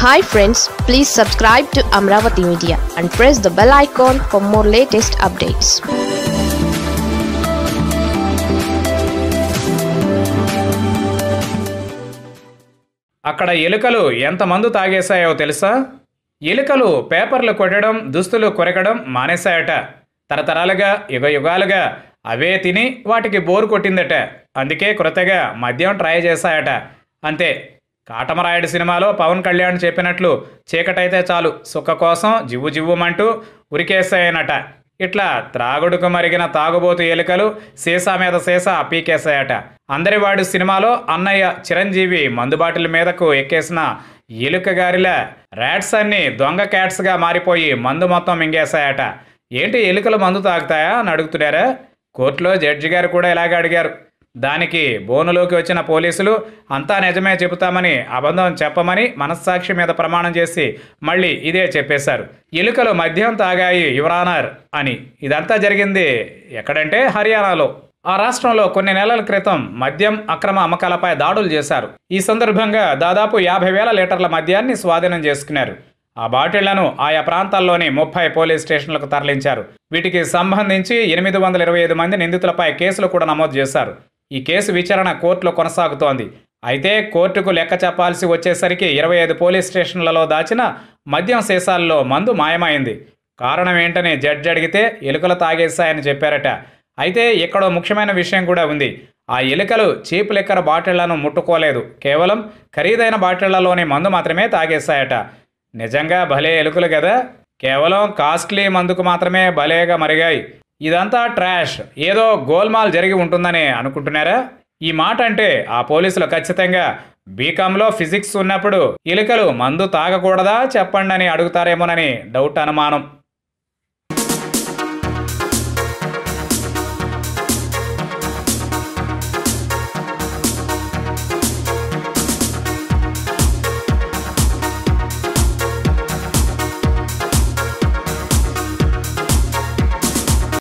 hi friends please subscribe to Amaravati media and press the bell icon for more latest updates అక్కడ ఎలుకలు ఎంత మందు తాగేశాయో తెలుసా ఎలుకలు పేపర్లు కొట్టడం దుస్తులు కొరకడం మానేశాయట తరతరాలుగా యుగ యుగాలుగా అవే తిని వాటికి బోరు కొట్టిందట అందుకే కృతగా మద్యం ట్రై చేశాయట అంతే కాటమరాయుడు సినిమాలో పవన్ కళ్యాణ్ చెప్పినట్లు చీకటైతే చాలు సుఖ కోసం జివ్వు జివ్వుమంటూ ఉరికేసాయనట ఇట్లా త్రాగుడుకు మరిగిన తాగుబోతు ఎలుకలు సీసా మీద సీసా పీకేశాయట అందరివాడు సినిమాలో అన్నయ్య చిరంజీవి మందుబాటిల మీదకు ఎక్కేసిన ఎలుక గారిలా ర్యాట్స్ అన్ని దొంగ క్యాట్స్గా మారిపోయి మందు మొత్తం మింగేశాయట ఏంటి ఎలుకలు మందు తాగుతాయా అని అడుగుతున్నారా కోర్టులో జడ్జి గారు కూడా ఇలాగే అడిగారు దానికి బోనులోకి వచ్చిన పోలీసులు అంతా నిజమే చెబుతామని అబద్ధం చెప్పమని మనస్సాక్షి మీద ప్రమాణం చేసి మళ్ళీ ఇదే చెప్పేశారు ఎలుకలు మద్యం తాగాయి యువరానర్ అని ఇదంతా జరిగింది ఎక్కడంటే హర్యానాలో ఆ రాష్ట్రంలో కొన్ని నెలల క్రితం మద్యం అక్రమ అమ్మకాలపై దాడులు చేశారు ఈ సందర్భంగా దాదాపు యాభై వేల లీటర్ల మద్యాన్ని స్వాధీనం చేసుకున్నారు ఆ బాటిళ్లను ఆయా ప్రాంతాల్లోని ముప్పై పోలీస్ స్టేషన్లకు తరలించారు వీటికి సంబంధించి ఎనిమిది వందల ఇరవై ఐదు మంది నిందితులపై కేసులు కూడా నమోదు చేశారు ఈ కేసు విచారణ కోర్టులో కొనసాగుతోంది అయితే కోర్టుకు లెక్క చెప్పాల్సి వచ్చేసరికి ఇరవై ఐదు పోలీస్ స్టేషన్లలో దాచిన మద్యం సీసాల్లో మందు మాయమైంది కారణం ఏంటని జడ్జి అడిగితే ఎలుకలు తాగేశాయని చెప్పారట అయితే ఎక్కడో ముఖ్యమైన విషయం కూడా ఉంది ఆ ఎలుకలు చీప్ లిక్కర్ బాటిళ్లను ముట్టుకోలేదు కేవలం ఖరీదైన బాటిళ్లలోని మందు మాత్రమే తాగేశాయట నిజంగా భలే ఎలుకలు కదా కేవలం కాస్ట్లీ మందుకు మాత్రమే భలేగా మరిగాయి ఇదంతా ట్రాష్ ఏదో గోల్మాల్ జరిగి ఉంటుందని అనుకుంటున్నారా ఈ మాట అంటే ఆ పోలీసులు ఖచ్చితంగా బీకాంలో ఫిజిక్స్ ఉన్నప్పుడు ఎలుకలు మందు తాగకూడదా చెప్పండి అని అడుగుతారేమోనని డౌట్ అనుమానం